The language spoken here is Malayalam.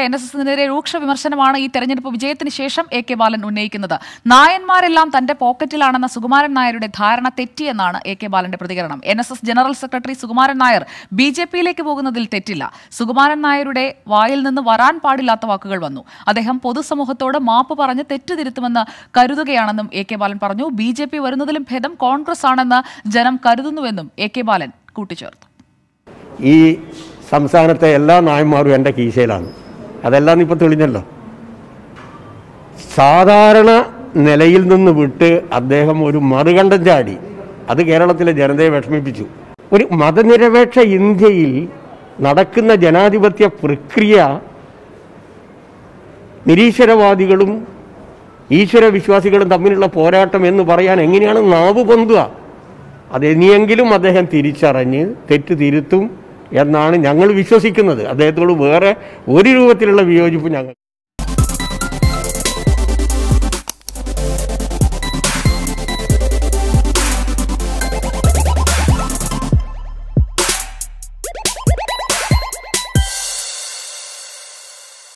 എൻ എസ് എസിനെതിരെ രൂക്ഷ വിമർശനമാണ് ഈ തെരഞ്ഞെടുപ്പ് വിജയത്തിന് ശേഷം എ കെ ബാലൻ ഉന്നയിക്കുന്നത് നായന്മാരെല്ലാം തന്റെ പോക്കറ്റിലാണെന്ന സുകുമാരൻ നായരുടെ ധാരണ തെറ്റിയെന്നാണ് എ കെ ബാലന്റെ പ്രതികരണം N S S general secretary Sukumaran Nair B J പിയിലേക്ക് പോകുന്നതിൽ തെറ്റില്ല സുകുമാരൻ നായരുടെ വായിൽ നിന്ന് വരാൻ പാടില്ലാത്ത വാക്കുകൾ വന്നു അദ്ദേഹം പൊതുസമൂഹത്തോട് മാപ്പ് പറഞ്ഞ് തെറ്റ് തിരുത്തുമെന്ന് കരുതുകയാണെന്നും എ കെ ബാലൻ പറഞ്ഞു ബി ജെ പി വരുന്നതിലും ഭേദം കോൺഗ്രസ് ആണെന്ന് ജനം കരുതുന്നുവെന്നും എ കെ ബാലൻ കൂട്ടിച്ചേർത്തു ഈ സംസ്ഥാനത്തെ എല്ലാ നായന്മാരും എൻ്റെ കീശയിലാണ് അതെല്ലാം ഇപ്പോൾ തെളിഞ്ഞല്ലോ സാധാരണ നിലയിൽ നിന്ന് വിട്ട് അദ്ദേഹം ഒരു മറുകണ്ഠം ചാടി അത് കേരളത്തിലെ ജനതയെ വിഷമിപ്പിച്ചു ഒരു മതനിരപേക്ഷ ഇന്ത്യയിൽ നടക്കുന്ന ജനാധിപത്യ പ്രക്രിയ നിരീശ്വരവാദികളും ഈശ്വര വിശ്വാസികളും തമ്മിലുള്ള പോരാട്ടം എന്ന് പറയാൻ എങ്ങനെയാണ് നാവ് പൊന്തുക അതെനിയെങ്കിലും അദ്ദേഹം തിരിച്ചറിഞ്ഞ് തെറ്റ് തിരുത്തും എന്നാണ് ഞങ്ങൾ വിശ്വസിക്കുന്നത് അദ്ദേഹത്തോട് വേറെ ഒരു രൂപത്തിലുള്ള വിയോജിപ്പ് ഞങ്ങൾ